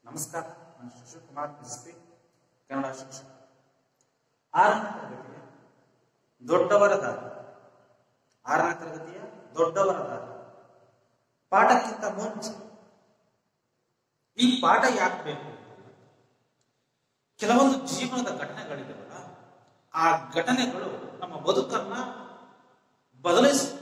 ನಮಸ್ಕಾರ ನಾನು ಶಿವಕುಮಾರ್ ಎಸ್ಪಿ ಕನ್ನಡ ಶಿಕ್ಷಕ ಆರನೇ ತರಗತಿಯ ದೊಡ್ಡವರ ದಾರಿ ಆರನೇ ತರಗತಿಯ ದೊಡ್ಡವರ ದಾರಿ ಪಾಠಕ್ಕಿಂತ ಮುಂಚೆ ಈ ಪಾಠ ಯಾಕೆ ಬೇಕು ಕೆಲವೊಂದು ಜೀವನದ ಘಟನೆಗಳಿದಾವಲ್ಲ ಆ ಘಟನೆಗಳು ನಮ್ಮ ಬದುಕನ್ನ ಬದಲಿಸುತ್ತವೆ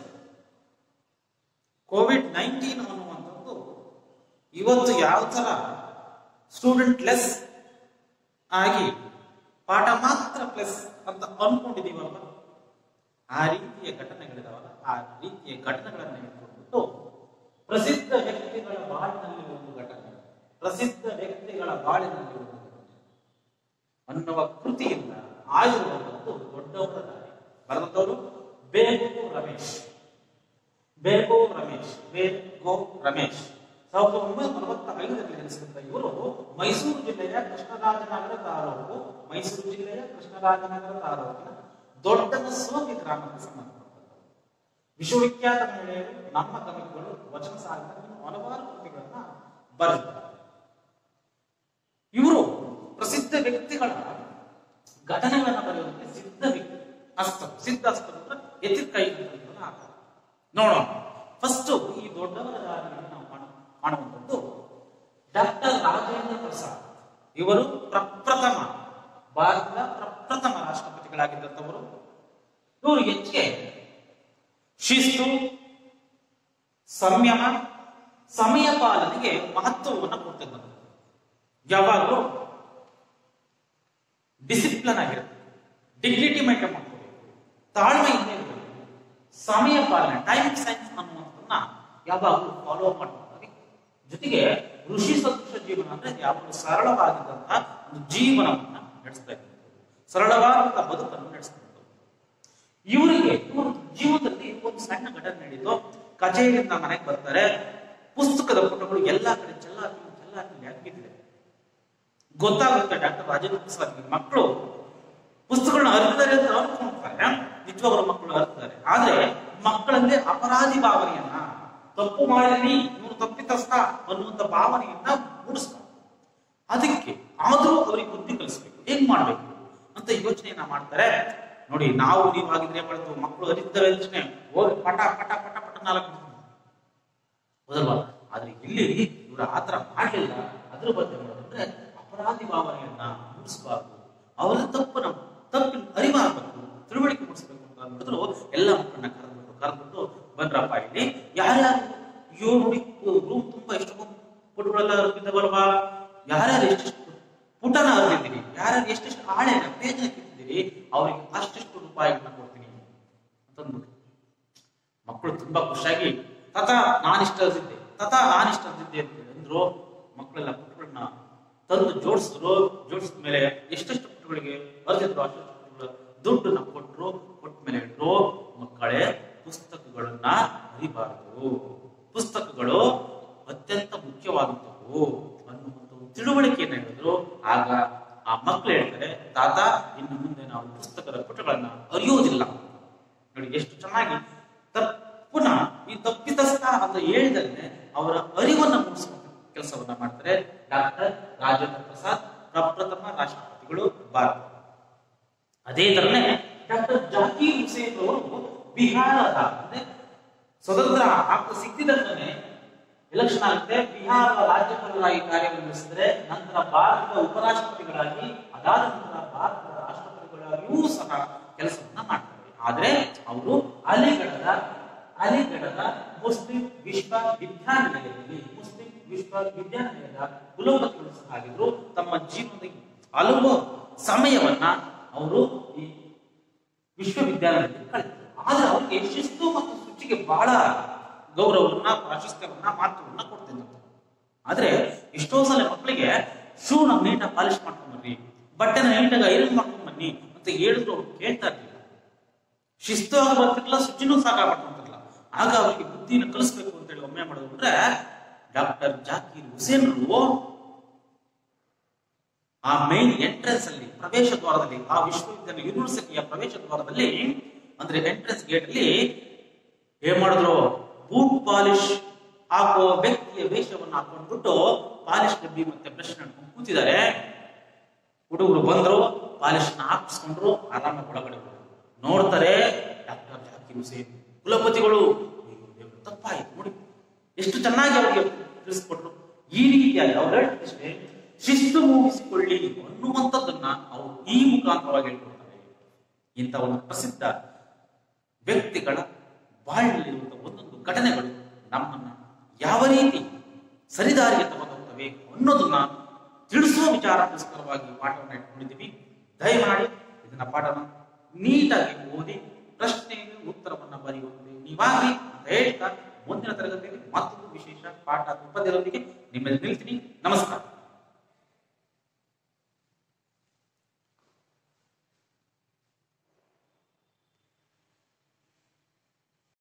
ಕೋವಿಡ್ ನೈನ್ಟೀನ್ ಅನ್ನುವಂಥದ್ದು ಇವತ್ತು ಯಾವ ತರ ಸ್ಟೂಡೆಂಟ್ ಲೆಸ್ ಆಗಿ ಪಾಠ ಮಾತ್ರ ಪ್ಲಸ್ ಅಂತ ಅನ್ಕೊಂಡಿದೀವಲ್ಲ ಆ ರೀತಿಯ ಘಟನೆಗಳಿದಾವಲ್ಲ ಆ ರೀತಿಯ ಘಟನೆಗಳನ್ನ ಇಟ್ಕೊಂಡ್ಬಿಟ್ಟು ಪ್ರಸಿದ್ಧ ವ್ಯಕ್ತಿಗಳ ಬಾಳಿನಲ್ಲಿ ಒಂದು ಘಟನೆ ಪ್ರಸಿದ್ಧ ವ್ಯಕ್ತಿಗಳ ಬಾಳಿನಲ್ಲಿ ಒಂದು ಘಟನೆ ಅನ್ನುವ ಕೃತಿಯಿಂದ ಆಯುರ್ವೇದದ್ದು ದೊಡ್ಡವರ ದಾರಿ ಬರೆದವರು ಬೇಗು ರಮೇಶ್ ಬೇಗೋ ರಮೇಶ್ ಬೇಗೋ ರಮೇಶ್ ಸಾವಿರದ ಒಂಬೈನೂರ ನಲವತ್ತ ಐದರಲ್ಲಿ ಜನಿಸಿದಂತ ಇವರು ಮೈಸೂರು ಜಿಲ್ಲೆಯ ಕೃಷ್ಣರಾಜನಗರ ತಾಲೂಕು ಮೈಸೂರು ಜಿಲ್ಲೆಯ ಕೃಷ್ಣರಾಜನಗರ ತಾಲೂಕಿನ ದೊಡ್ಡನ ಸೋಗಿ ಗ್ರಾಮಕ್ಕೆ ಸಂಬಂಧಪಟ್ಟವರು ವಿಶ್ವವಿಖ್ಯಾತ ಮಹಿಳೆಯರು ನಮ್ಮ ಕವಿಗಳು ವಚನ ಸಾಹಿತ್ಯ ಇನ್ನು ಹಲವಾರು ಕೃತಿಗಳನ್ನ ಬರೆದಿದ್ದಾರೆ ಇವರು ಪ್ರಸಿದ್ಧ ವ್ಯಕ್ತಿಗಳ ಘಟನೆಗಳನ್ನ ಬರೆಯುವುದಕ್ಕೆ ಸಿದ್ಧ ವ್ಯಕ್ತಿ ಹಸ್ತ ಸಿದ್ಧ ಹಸ್ತ ಅಂದ್ರೆ ಎತ್ತಿದ ಕೈ ಅಂತ ಹಾಕ್ತಾರೆ. ನೋಡೋಣ ಫಸ್ಟ್ ಈ ದೊಡ್ಡವರ ದಾರಿಯಲ್ಲಿ ನಾವು ಕಾಣ- ಕಾಣುವಂಥದ್ದು ಡಾಕ್ಟರ್ ರಾಜೇಂದ್ರ ಪ್ರಸಾದ್ ಇವರು ಪ್ರಪ್ರಥಮ ಭಾರತದ ಪ್ರಪ್ರಥಮ ರಾಷ್ಟ್ರಪತಿಗಳಾಗಿದ್ದಂಥವರು ಇವರು ಹೆಚ್ಚಿಗೆ ಶಿಸ್ತು ಸಂಯಮ ಸಮಯ ಪಾಲನೆಗೆ ಮಹತ್ವವನ್ನು ಕೊಡ್ತಿದ್ದಂಥದ್ದು ಯಾವಾಗಲೂ ಡಿಸಿಪ್ಲಿನ್ ಆಗಿರುತ್ತೆ ಡಿಗ್ನಿಟಿ ಮೇಂಟೈನ್ ಮಾಡ್ಕೋಬೇಕು ತಾಳ್ಮೆಯಿಂದ ಇರಬೇಕು ಸಮಯ ಪಾಲನೆ ಟೈಮ್ ಸೈನ್ಸ್ ಅನ್ನುವಂಥದ್ದನ್ನ ಯಾವಾಗಲೂ ಫಾಲೋ ಮಾಡ್ತಾರೆ ಜೊತೆಗೆ ಋಷಿ ಸದೃಶ ಜೀವನ ಅಂದ್ರೆ ಯಾವಾಗಲೂ ಸರಳವಾಗಿದ್ದಂತಹ ಒಂದು ಜೀವನವನ್ನ ನಡೆಸ್ತಾ ಇದ್ದಾರೆ ಸರಳವಾದಂತಹ ಬದುಕನ್ನು ನಡೆಸ್ತಾ ಇದ್ದಾರೆ ಇವರಿಗೆ ಇವರು ಜೀವನದಲ್ಲಿ ಒಂದು ಸಣ್ಣ ಘಟನೆ ನಡೀತು ಕಚೇರಿಯಿಂದ ಮನೆಗೆ ಬರ್ತಾರೆ ಪುಸ್ತಕದ ಪುಟಗಳು ಎಲ್ಲಾ ಕಡೆ ಚೆಲ್ಲಾಕಿ ಚೆಲ್ಲಾಕಿ ಹಾಕಿದ್ರೆ ಗೊತ್ತಾಗುತ್ತೆ ಡಾಕ್ಟರ್ ರಾಜೇಂದ್ರ ಪ್ರಸಾದ್ ಮಕ್ಕಳು ಪುಸ್ತಕಗಳನ್ನ ಅರಿತಾರೆ ಅಂತ ಅನ್ಕೊಂತಾರೆ ನಿಜವಾಗ್ಲೂ ಮಕ್ಕಳು ಅರಿತಾರೆ ಆದ್ರೆ ಮಕ್ಕಳಲ್ಲಿ ಅಪರಾಧಿ ಭಾವನೆಯನ್ನ ತಪ್ಪು ಮಾಡಿದೀನಿ ಇವನು ತಪ್ಪಿತಸ್ಥ ಅನ್ನುವಂತ ಭಾವನೆಯನ್ನ ಮೂಡಿಸ್ತಾರೆ ಅದಕ್ಕೆ ಆದ್ರೂ ಅವರಿಗೆ ಬುದ್ಧಿ ಕಲಿಸ್ಬೇಕು ಏನ್ ಮಾಡ್ಬೇಕು ಅಂತ ಯೋಚನೆಯನ್ನ ಮಾಡ್ತಾರೆ ನೋಡಿ ನಾವು ನೀವು ಆಗಿದ್ರೆ ಏನ್ ಮಾಡ್ತೀವಿ ಮಕ್ಕಳು ಅರಿತಾರೆ ಯೋಚನೆ ಹೋಗಿ ಪಟ ಪಟ ಪಟ ಪಟ ನಾಲ್ಕು ಹೌದಲ್ವಾ ಆದ್ರೆ ಇಲ್ಲಿ ಇವರು ಆತರ ಮಾಡಲಿಲ್ಲ ಅದ್ರ ಬಗ್ಗೆ ಮಾಡೋದಂದ್ರೆ ಅಪರಾಧಿ ಭಾವನೆಯನ್ನ ಮೂಡಿಸಬಾರ್ದು ಅವರ ತಪ್ಪನ ತಪ್ಪಿನ ಅರಿವಾಗಬೇಕು ತಿಳುವಳಿಕೆ ಮೂಡಿಸಬೇಕು ಅಂತ ಅಂದ್ಬಿಟ್ಟು ಎಲ್ಲ ಮಕ್ಕಳನ್ನ ಕರೆದ್ಬಿಟ್ಟು ಕರೆದ್ಬಿಟ್ಟು ಬಂದ್ರಪ್ಪ ಇಲ್ಲಿ ಯಾರ್ಯಾರು ಅಯ್ಯೋ ನೋಡಿ ರೂಮ್ ತುಂಬಾ ಎಷ್ಟು ಪುಟಗಳೆಲ್ಲ ಅರ್ಪಿದ್ದವಲ್ವಾ ಯಾರ್ಯಾರು ಎಷ್ಟೆಷ್ಟು ಪುಟನ ಅರ್ದಿದ್ದೀರಿ ಯಾರ್ಯಾರು ಎಷ್ಟೆಷ್ಟು ಹಾಳೆನ ಪೇಜ್ ಕಿತ್ತಿದ್ದೀರಿ ಅವ್ರಿಗೆ ಅಷ್ಟೆಷ್ಟು ರೂಪಾಯಿಗಳನ್ನ ಕೊಡ್ತೀನಿ ಅಂತಂದ್ಬಿಟ್ಟು ಮಕ್ಕಳು ತುಂಬಾ ಖುಷಿಯಾಗಿ ತತ ನಾನಿಷ್ಟ ಅರ್ದಿದ್ದೆ ತತ ನಾನಿಷ್ಟ ಅರ್ದಿದ್ದೆ ಅಂತ ಅಂದ್ರು ಮಕ್ಕಳೆಲ್ಲ ಪುಟಗಳನ್ನ ತಂದು ಜೋಡಿಸಿದ್ರು ಜೋಡಿಸಿದ ಮೇಲೆ ಎಷ್ಟೆಷ್ಟು ಪುಟಗಳಿಗೆ ಅರ್ದಿದ್ರು ಅಷ್ಟೆಷ್ಟು ಪುಟಗಳ ದುಡ್ಡನ್ನ ಕೊಟ್ರು ಕೊಟ್ಟ ಮೇಲೆ ಹೇಳಿದ್ರು ಮಕ್ಕಳೇ ಪುಸ್ತಕಗಳನ್ನ ಅರಿಬಾರದು ಪುಸ್ತಕಗಳು ಅತ್ಯಂತ ಮುಖ್ಯವಾದಂಥವು ಅನ್ನುವಂಥ ಒಂದು ತಿಳುವಳಿಕೆಯನ್ನ ಹೇಳಿದ್ರು ಆಗ ಆ ಮಕ್ಕಳು ಹೇಳ್ತಾರೆ ತಾತ ಇನ್ನು ಮುಂದೆ ನಾವು ಪುಸ್ತಕದ ಪುಟಗಳನ್ನ ಅರಿಯೋದಿಲ್ಲ ನೋಡಿ ಎಷ್ಟು ಚೆನ್ನಾಗಿ ತಪ್ಪುನ ಈ ತಪ್ಪಿತಸ್ಥ ಅಂತ ಹೇಳಿದ್ರೆ ಅವರ ಅರಿವನ್ನ ಮೂಡಿಸುವ ಕೆಲಸವನ್ನ ಮಾಡ್ತಾರೆ ಡಾಕ್ಟರ್ ರಾಜೇಂದ್ರ ಪ್ರಸಾದ್ ಪ್ರಪ್ರಥಮ ರಾಷ್ಟ್ರಪತಿಗಳು ಭಾರತ ಅದೇ ತರನೇ ಡಾಕ್ಟರ್ ಜಾಕೀರ್ ಹುಸೇನ್ ಅವರು ಬಿಹಾರದ ಅಂದ್ರೆ ಸ್ವತಂತ್ರ ಆಗ್ತಾ ಸಿಕ್ಕಿದಂತಾನೆ ಎಲೆಕ್ಷನ್ ಆಗುತ್ತೆ ಬಿಹಾರದ ರಾಜ್ಯಪಾಲರಾಗಿ ಕಾರ್ಯನಿರ್ವಹಿಸಿದ್ರೆ ನಂತರ ಭಾರತದ ಉಪರಾಷ್ಟ್ರಪತಿಗಳಾಗಿ ಅದಾದ ನಂತರ ಭಾರತದ ರಾಷ್ಟ್ರಪತಿಗಳಾಗಿಯೂ ಸಹ ಕೆಲಸವನ್ನ ಮಾಡ್ತಾರೆ ಆದ್ರೆ ಅವರು ಅಲಿಗಢದ ಅಲಿಗಢದ ಮುಸ್ಲಿಂ ವಿಶ್ವವಿದ್ಯಾನಿಲಯದಲ್ಲಿ ಮುಸ್ಲಿಂ ವಿಶ್ವವಿದ್ಯಾನಿಲಯದ ಕುಲಪತಿಗಳು ಸಹ ಆಗಿದ್ರು ತಮ್ಮ ಜೀವನದ ಹಲವು ಸಮಯವನ್ನ ಅವರು ಈ ವಿಶ್ವವಿದ್ಯಾಲಯದಲ್ಲಿ ಕಳೆದರು ಆದ್ರೆ ಅವರಿಗೆ ಶಿಸ್ತು ಮತ್ತು ಶುಚಿಗೆ ಬಹಳ ಗೌರವವನ್ನ ಪ್ರಾಶಸ್ತ್ಯವನ್ನ ಮಹತ್ವವನ್ನ ಕೊಡ್ತಿದ್ದಂತೆ ಆದ್ರೆ ಎಷ್ಟೋ ಸಲ ಮಕ್ಕಳಿಗೆ ಶೂನ ನೀಟಾಗಿ ಪಾಲಿಶ್ ಮಾಡ್ಕೊಂಡ್ ಬರ್ರಿ ಬಟ್ಟೆನ ನೀಟಾಗಿ ಐರನ್ ಮಾಡ್ಕೊಂಡ್ ಬನ್ನಿ ಅಂತ ಹೇಳಿದ್ರು ಅವ್ರು ಕೇಳ್ತಾ ಇರ್ಲಿಲ್ಲ ಶಿಸ್ತು ಆಗ ಬರ್ತಿರ್ಲಿಲ್ಲ ಶುಚಿನೂ ಸಾಕ ಮಾಡ್ಕೊಂತಿರ್ಲಿಲ್ಲ ಆಗ ಅವರಿಗೆ ಬುದ್ಧಿನ ಕಲಿಸ್ಬೇಕು ಅಂತ ಹೇಳಿ ಒಮ್ಮೆ ಮಾಡೋದು ಅಂದ್ರೆ ಡಾಕ್ಟರ್ ಜಾಕೀರ್ ಹುಸೇನ್ರು ಆ ಮೈನ್ ಎಂಟ್ರೆನ್ಸ್ ಅಲ್ಲಿ ಪ್ರವೇಶ ದ್ವಾರದಲ್ಲಿ ಆ ವಿಶ್ವವಿದ್ಯಾಲಯ ಯೂನಿವರ್ಸಿಟಿಯ ಪ್ರವೇಶ ದ್ವಾರದಲ್ಲಿ ಅಂದ್ರೆ ಎಂಟ್ರೆನ್ಸ್ ಗೇಟ್ ಅಲ್ಲಿ ಏನ್ ಮಾಡಿದ್ರು ಬೂಟ್ ಪಾಲಿಶ್ ಹಾಕೋ ವ್ಯಕ್ತಿಯ ವೇಷವನ್ನು ಹಾಕೊಂಡ್ಬಿಟ್ಟು ಪಾಲಿಶ್ ಡಬ್ಬಿ ಮತ್ತೆ ಬ್ರಷ್ ನಡ್ಕೊಂಡು ಕೂತಿದ್ದಾರೆ ಹುಡುಗರು ಬಂದ್ರು ಪಾಲಿಶ್ ಹಾಕಿಸ್ಕೊಂಡ್ರು ಆರಾಮಾಗಿ ಒಳಗಡೆ ಹೋದ್ರು. ನೋಡ್ತಾರೆ ಡಾಕ್ಟರ್ ಜಾಕಿರ್ ಹುಸೇನ್ ಕುಲಪತಿಗಳು ಅಯ್ಯೋ ದೇವ್ರೆ, ತಪ್ಪಾಯ್ತು ನೋಡಿ ಎಷ್ಟು ಚೆನ್ನಾಗಿ ಅವರಿಗೆ ತಿಳಿಸ್ಕೊಟ್ರು ಈ ರೀತಿಯಾಗಿ ಅವ್ರು ಹೇಳ್ತಿಷ್ಟೇ ಶಿಸ್ತು ಮುಗಿಸಿಕೊಳ್ಳಿ ಅನ್ನುವಂಥದ್ದನ್ನ ಅವರು ಈ ಮುಖಾಂತರವಾಗಿ ಹೇಳ್ಕೊಡ್ತಾರೆ ಇಂಥ ಒಂದು ಪ್ರಸಿದ್ಧ ವ್ಯಕ್ತಿಗಳ ಬಾಳಿನಲ್ಲಿರುವಂತಹ ಒಂದೊಂದು ಘಟನೆಗಳು ನಮ್ಮನ್ನ ಯಾವ ರೀತಿ ಸರಿದಾರಿಗೆ ತಗೊಂಡೋಗ್ತವೆ ಅನ್ನೋದನ್ನ ತಿಳಿಸುವ ವಿಚಾರಕ್ಕೋಸ್ಕರವಾಗಿ ಪಾಠವನ್ನು ಇಟ್ಕೊಂಡಿದ್ದೀವಿ ದಯಮಾಡಿ ಇದನ್ನ ಪಾಠನ ನೀಟಾಗಿ ಓದಿ ಪ್ರಶ್ನೆಗೆ ಉತ್ತರವನ್ನ ಬರೆಯುವಂತೆ ನೀವಾಗಿ ಅಂತ ಹೇಳ್ತಾ ಮುಂದಿನ ತರಗತಿಯಲ್ಲಿ ಮತ್ತೊಂದು ವಿಶೇಷ ಪಾಠ ಉಪದ್ಯದೊಂದಿಗೆ ನಿಮ್ಮಲ್ಲಿ ನಿಲ್ತೀನಿ ನಮಸ್ಕಾರ